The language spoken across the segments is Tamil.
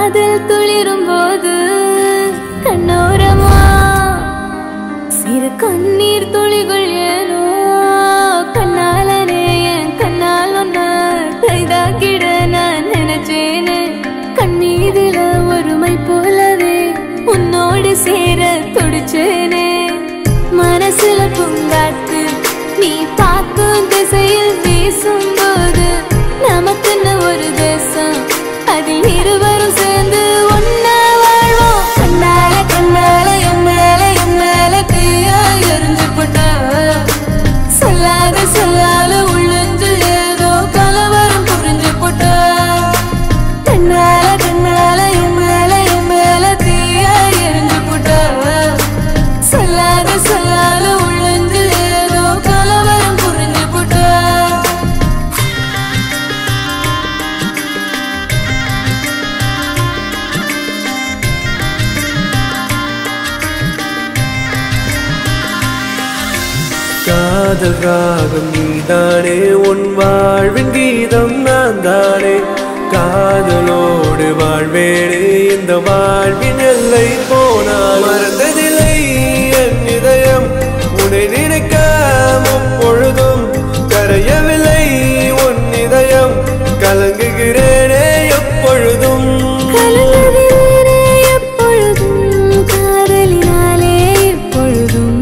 காதல் துளிரும் போது கண்ணோரமா சிறு கண்ணீர் துளிகள் ஏனோ கண்ணாலனே என் கண்ணால் ஒன்ன கைதாக்கிட நான் நினைச்சேனே கண்ணீரில ஒருமை போலவே உன்னோடு சேர துடிச்சேனே மனசுல பூங்காத்து நீ பார்க்கும் திசையில் வீசும்போது நமக்குன்னு ஒரு தேசம் அதில் இருவரும் சேர்ந்து ஒன்னா வாழ்வோம் கண்ணால கண்ணால என் மேல என் மேல தீயா எரிஞ்சு போட்டா சொல்லாத சொல்லாத உள்ளஞ்சு ஏதோ கலவரம் புரிஞ்சு போட்டா கண்ணால கண்ணால என் மேல என் மேல தீயா எரிஞ்சு போட்டா சொல்லாத சொல்லாத உள்ளஞ்சு ஏதோ கலவரம் புரிஞ்சு போட்டா காதல் ராகம் நீதானே உன் வாழ்வின் கீதம் நான் தானே காதலோடு வாழ்வேனே இந்த வாழ்வின் எல்லை போனால் மறந்ததில்லை என் இதயம் உன்னை நினைக்க முப்பொழுதும் கரையவில்லை உன் இதயம் கலங்குகிறேனே எப்பொழுதும் கலங்குகிறேனே எப்பொழுதும் காதலினாலே எப்பொழுதும்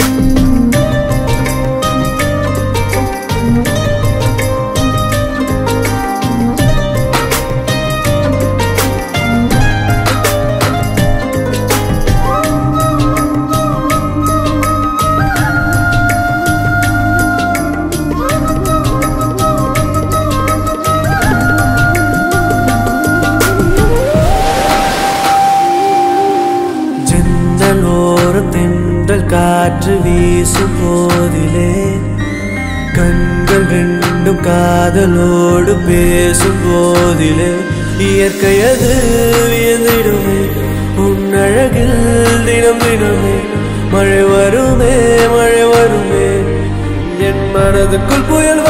ஜன்னலோரம் தென்றல் காற்று வீசும் போதிலே கண்கள் ரெண்டும் காதலோடு பேசும் போதிலே இயற்கையது வியந்திடுமே உன் அழகில் தினம் தினமே மழை வருமே மழை வருமே என் மனதுக்குள் புயல்